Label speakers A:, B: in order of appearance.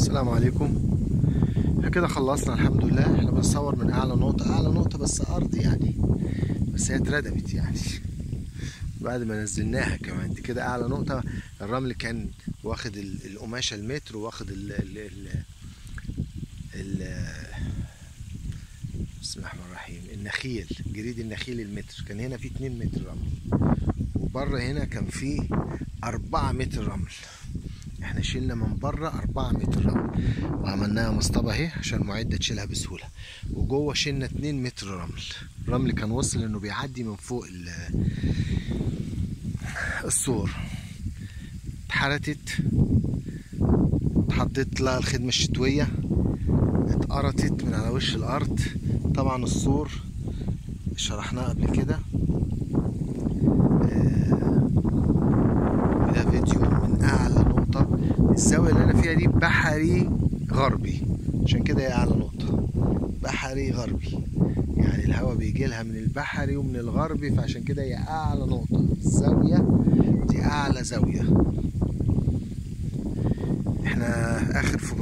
A: السلام عليكم احنا كده خلصنا الحمد لله احنا بنصور من اعلى نقطة اعلى نقطة بس ارض يعني بس هي اتردمت يعني بعد ما نزلناها كمان دي كده اعلى نقطة الرمل كان واخد ال- القماشة المتر واخد ال ال ال ال بسم الله الرحمن الرحيم النخيل جريد النخيل المتر كان هنا في 2 متر رمل وبره هنا كان في 4 متر رمل احنا شلنا من بره 4 متر رمل وعملناها مصطبة اهي عشان المعدة تشيلها بسهولة وجوه شلنا 2 متر رمل الرمل كان وصل انه بيعدي من فوق ال- السور اتحرتت اتحطت لها الخدمة الشتوية اتقرطت من على وش الارض طبعا السور شرحناه قبل كده آه، ده فيديو من اعلى نقطة الزاوية اللي انا فيها دي بحري غربي عشان كده هي اعلى نقطة بحري غربي يعني الهواء بيجي لها من البحري ومن الغربي فعشان كده هي اعلى نقطة الزاوية دي اعلى زاوية احنا اخر في